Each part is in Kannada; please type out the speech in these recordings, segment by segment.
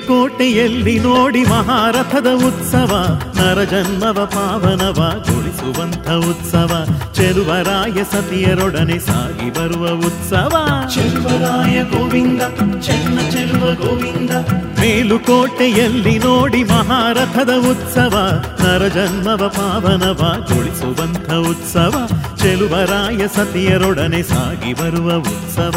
ಮೇಲುಕೋಟೆಯಲ್ಲಿ ನೋಡಿ ಮಹಾರಥದ ಉತ್ಸವ ನರಜನ್ಮವ ಪಾವನವಗೊಳಿಸುವಂಥ ಉತ್ಸವ ಚೆಲುವರಾಯ ಸತಿಯರೊಡನೆ ಸಾಗಿ ಬರುವ ಉತ್ಸವ ಚೆಲುವರಾಯ ಗೋವಿಂದ ಚೆನ್ನ ಚೆಲುವ ಗೋವಿಂದ ಮೇಲುಕೋಟೆಯಲ್ಲಿ ನೋಡಿ ಮಹಾರಥದ ಉತ್ಸವ ನರಜನ್ಮವ ಪಾವನವಗೊಳಿಸುವಂಥ ಉತ್ಸವ ಚೆಲುವರಾಯ ಸತಿಯರೊಡನೆ ಸಾಗಿ ಬರುವ ಉತ್ಸವ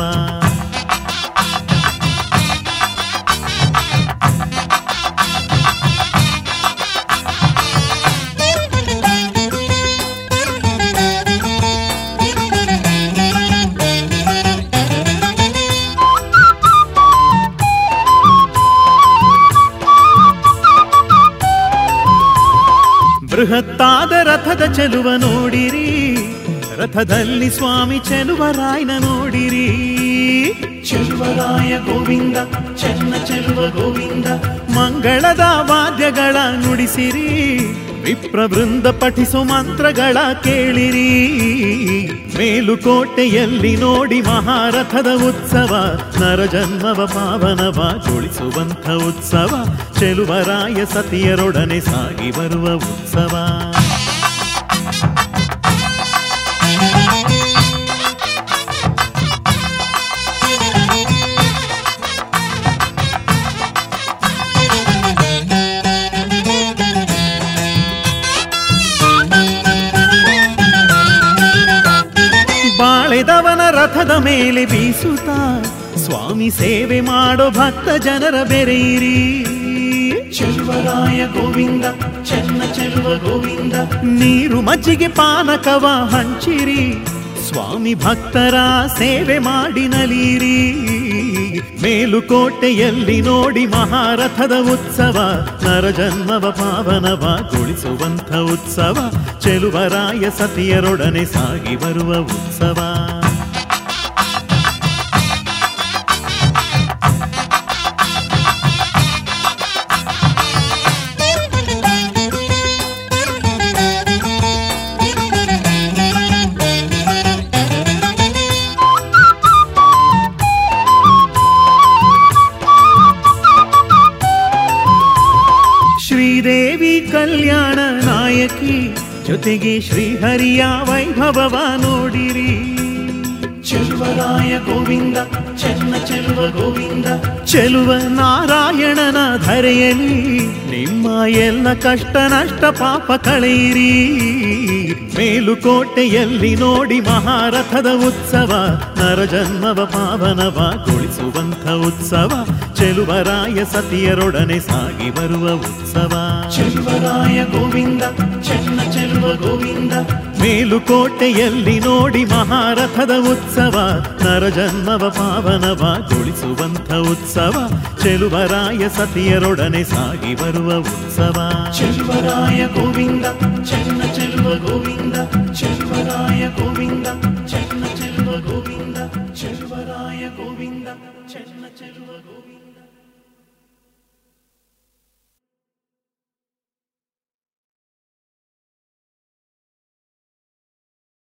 ಬೃಹತ್ತಾದ ರಥದ ಚೆಲುವ ನೋಡಿರಿ ರಥದಲ್ಲಿ ಸ್ವಾಮಿ ಚೆಲುವರಾಯನ ನೋಡಿರಿ ಚೆಲುವರಾಯ ಗೋವಿಂದ ಚೆನ್ನ ಚೆಲುವ ಗೋವಿಂದ ಮಂಗಳದ ವಾದ್ಯಗಳ ನುಡಿಸಿರಿ ವಿಪ್ರವೃಂದ ಪಠಿಸು ಮಂತ್ರಗಳ ಕೇಳಿರಿ ಮೇಲುಕೋಟೆಯಲ್ಲಿ ನೋಡಿ ಮಹಾರಥದ ಉತ್ಸವ ನರಜನ್ಮವ ಪಾವನವಗೊಳಿಸುವಂಥ ಉತ್ಸವ ಚೆಲುವರಾಯ ಸತಿಯರೊಡನೆ ಸಾಗಿ ಬರುವ ಉತ್ಸವ ಬಾಳೆದವನ ರಥದ ಮೇಲೆ ಬೀಸುತ್ತ ಸ್ವಾಮಿ ಸೇವೆ ಮಾಡೋ ಭಕ್ತ ಜನರ ಬೆರೆಯಿರಿ ಚೆಲುವರಾಯ ಗೋವಿಂದ ಚೆನ್ನ ಚೆಲುವ ಗೋವಿಂದ ನೀರು ಮಜ್ಜಿಗೆ ಪಾನಕವ ಹಂಚಿರಿ ಸ್ವಾಮಿ ಭಕ್ತರ ಸೇವೆ ಮಾಡಿ ನಲೀರಿ ಮೇಲುಕೋಟೆಯಲ್ಲಿ ನೋಡಿ ಮಹಾರಥದ ಉತ್ಸವ ನರಜನ್ಮವ ಪಾವನವಗೊಳಿಸುವಂಥ ಉತ್ಸವ ಚೆಲುವರಾಯ ಸತಿಯರೊಡನೆ ಸಾಗಿ ಬರುವ ಉತ್ಸವ ಶ್ರೀದೇವಿ ಕಲ್ಯಾಣ ನಾಯಕಿ ಜೊತೆಗೆ ಶ್ರೀಹರಿಯ ವೈಭವವ ನೋಡಿರಿ ಚೆಲುವರಾಯ ಗೋವಿಂದ ಚೆನ್ನ ಚೆಲುವ ಗೋವಿಂದ ಚೆಲುವ ನಾರಾಯಣನ ಧರೆಯಲಿ ನಿಮ್ಮ ಎಲ್ಲ ಕಷ್ಟ ನಷ್ಟ ಪಾಪ ಕಳೆಯಿರಿ ಮೇಲುಕೋಟೆಯಲ್ಲಿ ನೋಡಿ ಮಹಾರಥದ ಉತ್ಸವ ನರಜನ್ಮವ ಪಾವನವಗೊಳಿಸುವಂಥ ಉತ್ಸವ ಚೆಲುವರಾಯ ಸತಿಯರೊಡನೆ ಸಾಗಿ ಬರುವ ಉತ್ಸವ ಚೆಲುವರಾಯ ಗೋವಿಂದ ಚೆನ್ನ ಚೆಲುವ ಗೋವಿಂದ ಮೇಲುಕೋಟೆಯಲ್ಲಿ ನೋಡಿ ಮಹಾರಥದ ಉತ್ಸವ ನರಜನ್ಮವ ಪಾವನವಗೊಳಿಸುವಂಥ ಉತ್ಸವ ಚೆಲುವರಾಯ ಸತಿಯರೊಡನೆ ಸಾಗಿ ಬರುವ ಉತ್ಸವ ಚೆಲುವರಾಯ ಗೋವಿಂದ ಚೆನ್ನ ಚೆಲುವ ಗೋವಿಂದ ಚೆಲುವರಾಯ ಗೋವಿಂದ ಚೆನ್ನ ಚೆಲುವ ಗೋವಿಂದ ಚೆಲುವರಾಯ ಗೋವಿಂದ ಚೆನ್ನ ಚೆಲುವ ಗೋವಿಂದ